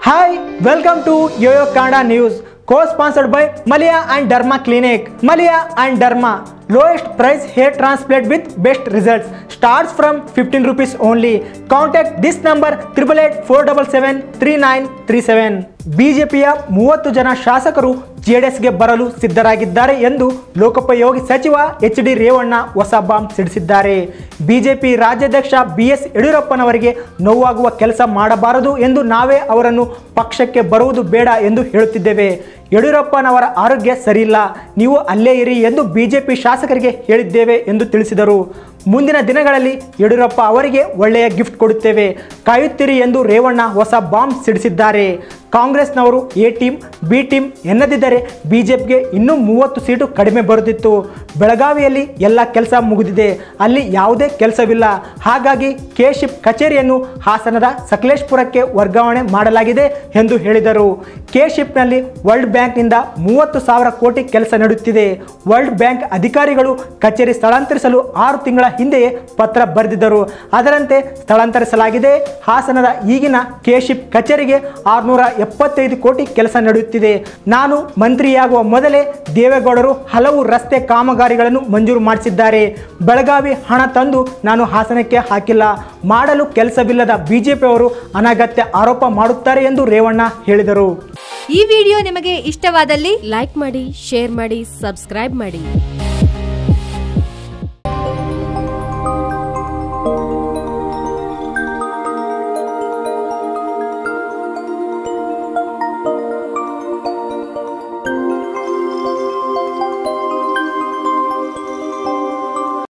Hi, welcome to Yoyo Kannada News, co-sponsored by Malia and Dharma Clinic. Malia and Dharma, lowest price hair transplant with best results. Starts from 15 rupees only. Contact this number 888 477 3937. ಬಿಜೆಪಿಯ ಮೂವತ್ತು ಜನ ಶಾಸಕರು ಜೆಡಿಎಸ್ಗೆ ಬರಲು ಸಿದ್ಧರಾಗಿದ್ದಾರೆ ಎಂದು ಲೋಕೋಪಯೋಗಿ ಸಚಿವ ಎಚ್ ಡಿ ರೇವಣ್ಣ ಹೊಸ ಬಾಂಬ್ ಸಿಡಿಸಿದ್ದಾರೆ ಬಿಜೆಪಿ ರಾಜ್ಯಾಧ್ಯಕ್ಷ ಬಿ ಎಸ್ ಯಡಿಯೂರಪ್ಪನವರಿಗೆ ನೋವಾಗುವ ಕೆಲಸ ಮಾಡಬಾರದು ಎಂದು ನಾವೇ ಅವರನ್ನು ಪಕ್ಷಕ್ಕೆ ಬರುವುದು ಬೇಡ ಎಂದು ಹೇಳುತ್ತಿದ್ದೇವೆ ಯಡಿಯೂರಪ್ಪನವರ ಆರೋಗ್ಯ ಸರಿಯಿಲ್ಲ ನೀವು ಅಲ್ಲೇ ಇರಿ ಎಂದು ಬಿಜೆಪಿ ಶಾಸಕರಿಗೆ ಹೇಳಿದ್ದೇವೆ ಎಂದು ತಿಳಿಸಿದರು ಮುಂದಿನ ದಿನಗಳಲ್ಲಿ ಯಡಿಯೂರಪ್ಪ ಅವರಿಗೆ ಒಳ್ಳೆಯ ಗಿಫ್ಟ್ ಕೊಡುತ್ತೇವೆ ಕಾಯುತ್ತೀರಿ ಎಂದು ರೇವಣ್ಣ ಹೊಸ ಬಾಂಬ್ ಸಿಡಿಸಿದ್ದಾರೆ ಕಾಂಗ್ರೆಸ್ನವರು ಎ ಟೀಮ್ ಬಿ ಟೀಮ್ ಎನ್ನದಿದ್ದರೆ ಬಿಜೆಪಿಗೆ ಇನ್ನೂ ಮೂವತ್ತು ಸೀಟು ಕಡಿಮೆ ಬರುತ್ತಿತ್ತು ಬೆಳಗಾವಿಯಲ್ಲಿ ಎಲ್ಲ ಕೆಲಸ ಮುಗಿದಿದೆ ಅಲ್ಲಿ ಯಾವುದೇ ಕೆಲಸವಿಲ್ಲ ಹಾಗಾಗಿ ಕೆಶಿಪ್ ಕಚೇರಿಯನ್ನು ಹಾಸನದ ಸಕಲೇಶ್ಪುರಕ್ಕೆ ವರ್ಗಾವಣೆ ಮಾಡಲಾಗಿದೆ ಎಂದು ಹೇಳಿದರು ಕೆಶಿಪ್ನಲ್ಲಿ ವರ್ಲ್ಡ್ ಬ್ಯಾಂಕ್ನಿಂದ ಮೂವತ್ತು ಸಾವಿರ ಕೋಟಿ ಕೆಲಸ ನಡೆಯುತ್ತಿದೆ ವರ್ಲ್ಡ್ ಬ್ಯಾಂಕ್ ಅಧಿಕಾರಿಗಳು ಕಚೇರಿ ಸ್ಥಳಾಂತರಿಸಲು ಆರು ತಿಂಗಳ ಹಿಂದೆಯೇ ಪತ್ರ ಬರೆದಿದ್ದರು ಅದರಂತೆ ಸ್ಥಳಾಂತರಿಸಲಾಗಿದೆ ಹಾಸನದ ಈಗಿನ ಕೆಶಿಪ್ ಕಚೇರಿಗೆ ಆರುನೂರ ಎಪ್ಪತ್ತೈದು ಕೋಟಿ ಕೆಲಸ ನಡೆಯುತ್ತಿದೆ ನಾನು ಮಂತ್ರಿಯಾಗುವ ಮೊದಲೇ ದೇವೇಗೌಡರು ಹಲವು ರಸ್ತೆ ಕಾಮಗಾರಿಗಳನ್ನು ಮಂಜೂರು ಮಾಡಿಸಿದ್ದಾರೆ ಬೆಳಗಾವಿ ಹಣ ತಂದು ನಾನು ಹಾಸನಕ್ಕೆ ಹಾಕಿಲ್ಲ ಮಾಡಲು ಕೆಲಸವಿಲ್ಲದ ಬಿಜೆಪಿಯವರು ಅನಗತ್ಯ ಆರೋಪ ಮಾಡುತ್ತಾರೆ ಎಂದು ರೇವಣ್ಣ ಹೇಳಿದರು ಈ ವಿಡಿಯೋ ನಿಮಗೆ ಇಷ್ಟವಾದಲ್ಲಿ ಲೈಕ್ ಮಾಡಿ ಶೇರ್ ಮಾಡಿ ಸಬ್ಸ್ಕ್ರೈಬ್ ಮಾಡಿ